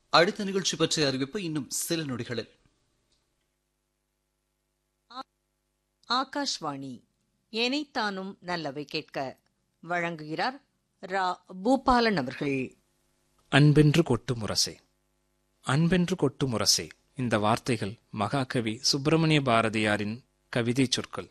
அடுத்த நிகழ்ச்சி பற்றிய அறிவிப்பு இன்னும் சில நொடிகளில் ஆகாஷ்வாணி எனைத்தானும் நல்லவை கேட்க வழங்குகிறார் ரா பூபாலன் அவர்கள் அன்பென்று கொட்டு முரசே அன்பென்று கொட்டு முரசே இந்த வார்த்தைகள் மகாகவி சுப்பிரமணிய பாரதியாரின் கவிதை சொற்கள்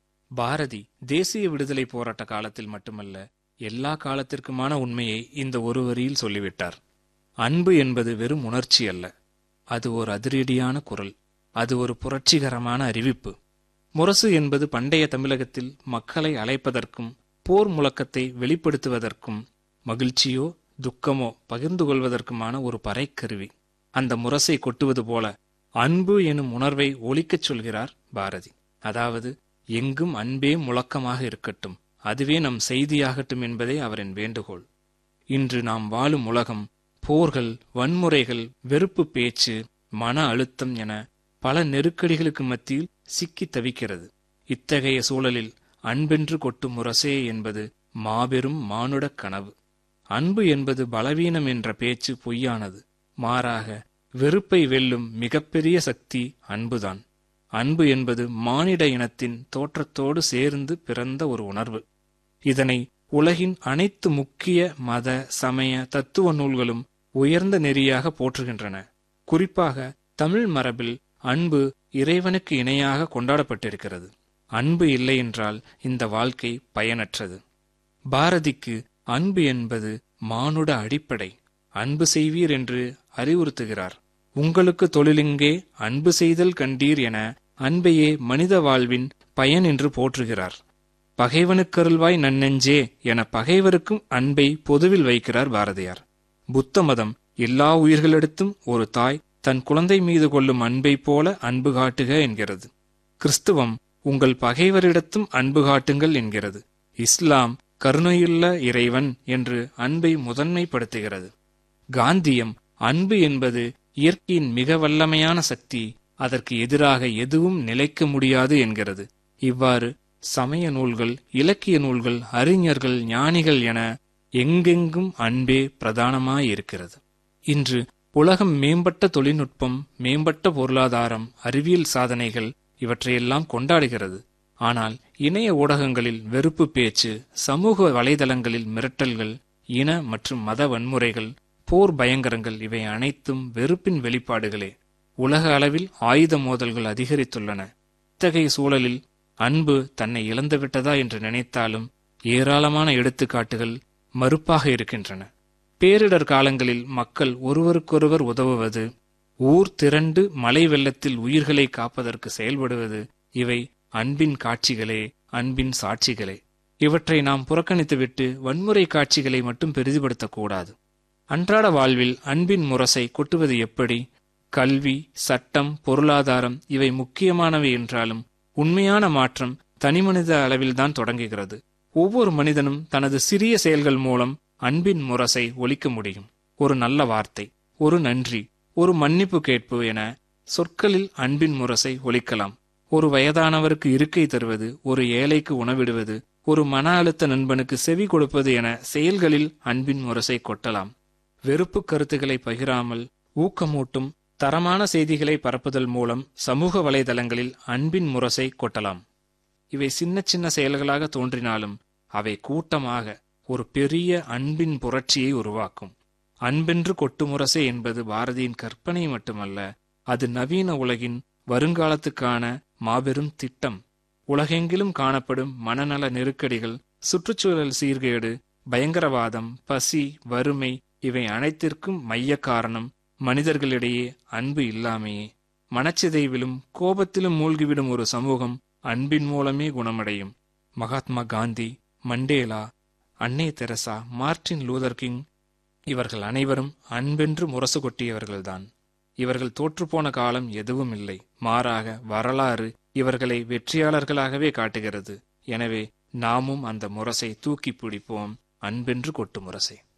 பாரதி தேசிய விடுதலை போராட்ட காலத்தில் மட்டுமல்ல எல்லா காலத்திற்குமான உண்மையை இந்த ஒரு வரியில் சொல்லிவிட்டார் அன்பு என்பது வெறும் உணர்ச்சி அல்ல அது ஒரு அதிரடியான குரல் அது ஒரு புரட்சிகரமான அறிவிப்பு முரசு என்பது பண்டைய தமிழகத்தில் மக்களை அழைப்பதற்கும் போர் முழக்கத்தை வெளிப்படுத்துவதற்கும் மகிழ்ச்சியோ துக்கமோ பகிர்ந்து கொள்வதற்குமான ஒரு பறைக்கருவி அந்த முரசை கொட்டுவது போல அன்பு எனும் உணர்வை ஒலிக்கச் சொல்கிறார் பாரதி அதாவது எங்கும் அன்பே முழக்கமாக இருக்கட்டும் அதுவே நம் செய்தியாகட்டும் என்பதே அவரின் வேண்டுகோள் இன்று நாம் வாழும் உலகம் போர்கள் வன்முறைகள் வெறுப்பு பேச்சு மன அழுத்தம் என பல நெருக்கடிகளுக்கு மத்தியில் சிக்கி தவிக்கிறது இத்தகைய சூழலில் அன்பென்று கொட்டும் முரசே என்பது மாபெரும் மானுடக் கனவு அன்பு என்பது பலவீனம் என்ற பேச்சு பொய்யானது மாறாக வெறுப்பை வெல்லும் மிகப்பெரிய சக்தி அன்புதான் அன்பு என்பது மானிட இனத்தின் தோற்றத்தோடு சேர்ந்து பிறந்த ஒரு உணர்வு இதனை உலகின் அனைத்து முக்கிய மத சமய தத்துவ நூல்களும் உயர்ந்த நெறியாக போற்றுகின்றன குறிப்பாக தமிழ் மரபில் அன்பு இறைவனுக்கு இணையாக கொண்டாடப்பட்டிருக்கிறது அன்பு இல்லை என்றால் இந்த வாழ்க்கை பயனற்றது பாரதிக்கு அன்பு என்பது மானுட அடிப்படை அன்பு செய்வீர் என்று அறிவுறுத்துகிறார் உங்களுக்கு தொழிலிங்கே அன்பு செய்தல் கண்டீர் என அன்பையே மனித வாழ்வின் பயன் என்று போற்றுகிறார் பகைவனுக்கருள்வாய் நன்னெஞ்சே என பகைவருக்கும் அன்பை பொதுவில் வைக்கிறார் பாரதியார் புத்த மதம் எல்லா உயிர்களிடத்தும் ஒரு தாய் தன் குழந்தை மீது கொள்ளும் அன்பை போல அன்பு காட்டுக என்கிறது கிறிஸ்துவம் உங்கள் பகைவரிடத்தும் அன்பு காட்டுங்கள் என்கிறது இஸ்லாம் கருணையுள்ள இறைவன் என்று அன்பை முதன்மைப்படுத்துகிறது காந்தியம் அன்பு என்பது இயற்கையின் மிக வல்லமையான சக்தி அதற்கு எதிராக எதுவும் நிலைக்க முடியாது என்கிறது இவ்வாறு சமய நூல்கள் இலக்கிய நூல்கள் அறிஞர்கள் ஞானிகள் என எங்கெங்கும் அன்பே பிரதானமாயிருக்கிறது இன்று உலகம் மேம்பட்ட தொழில்நுட்பம் மேம்பட்ட பொருளாதாரம் அறிவியல் சாதனைகள் இவற்றையெல்லாம் கொண்டாடுகிறது ஆனால் இணைய ஊடகங்களில் வெறுப்பு பேச்சு சமூக வலைதளங்களில் மிரட்டல்கள் இன மற்றும் மத வன்முறைகள் போர் பயங்கரங்கள் இவை அனைத்தும் வெறுப்பின் வெளிப்பாடுகளே உலக அளவில் ஆயுத மோதல்கள் அதிகரித்துள்ளன இத்தகைய சூழலில் அன்பு தன்னை இழந்துவிட்டதா என்று நினைத்தாலும் ஏராளமான எடுத்துக்காட்டுகள் மறுப்பாக இருக்கின்றன பேரிடர் காலங்களில் மக்கள் ஒருவருக்கொருவர் உதவுவது ஊர் திரண்டு மழை வெள்ளத்தில் உயிர்களை காப்பதற்கு செயல்படுவது இவை அன்பின் காட்சிகளே அன்பின் சாட்சிகளே இவற்றை நாம் புறக்கணித்துவிட்டு வன்முறை காட்சிகளை மட்டும் பெரிதுபடுத்தக்கூடாது அன்றாட வாழ்வில் அன்பின் முரசை கொட்டுவது எப்படி கல்வி சட்டம் பொருளாதாரம் இவை முக்கியமானவை என்றாலும் உண்மையான மாற்றம் தனிமனித அளவில்தான் தொடங்குகிறது ஒவ்வொரு மனிதனும் தனது சிறிய செயல்கள் மூலம் அன்பின் முரசை ஒலிக்க முடியும் ஒரு நல்ல வார்த்தை ஒரு நன்றி ஒரு மன்னிப்பு கேட்பு என சொற்களில் அன்பின் முரசை ஒலிக்கலாம் ஒரு வயதானவருக்கு இருக்கை தருவது ஒரு ஏழைக்கு உணவிடுவது ஒரு மன அழுத்த நண்பனுக்கு செவி கொடுப்பது என செயல்களில் அன்பின் முரசை கொட்டலாம் வெறுப்பு கருத்துக்களை பகிராமல் ஊக்கமூட்டும் தரமான செய்திகளை பரப்புதல் மூலம் சமூக வலைதளங்களில் அன்பின் முரசை கொட்டலாம் இவை சின்ன சின்ன செயல்களாக தோன்றினாலும் அவை கூட்டமாக ஒரு பெரிய அன்பின் புரட்சியை உருவாக்கும் அன்பென்று கொட்டு முரசை என்பது பாரதியின் கற்பனை மட்டுமல்ல அது நவீன உலகின் வருங்காலத்துக்கான மாபெரும் திட்டம் உலகெங்கிலும் காணப்படும் மனநல நெருக்கடிகள் சுற்றுச்சூழல் சீர்கேடு பயங்கரவாதம் பசி வறுமை இவை அனைத்திற்கும் மைய காரணம் மனிதர்களிடையே அன்பு இல்லாமையே மனச்சிதைவிலும் கோபத்திலும் மூழ்கிவிடும் ஒரு சமூகம் அன்பின் மூலமே குணமடையும் மகாத்மா காந்தி மண்டேலா அன்னை தெரசா மார்டின் லூதர் கிங் இவர்கள் அனைவரும் அன்பென்று முரசு கொட்டியவர்கள்தான் இவர்கள் தோற்றுப்போன காலம் எதுவும் இல்லை மாறாக வரலாறு இவர்களை வெற்றியாளர்களாகவே காட்டுகிறது எனவே நாமும் அந்த முரசை தூக்கி பிடிப்போம் அன்பென்று கொட்டு முரசை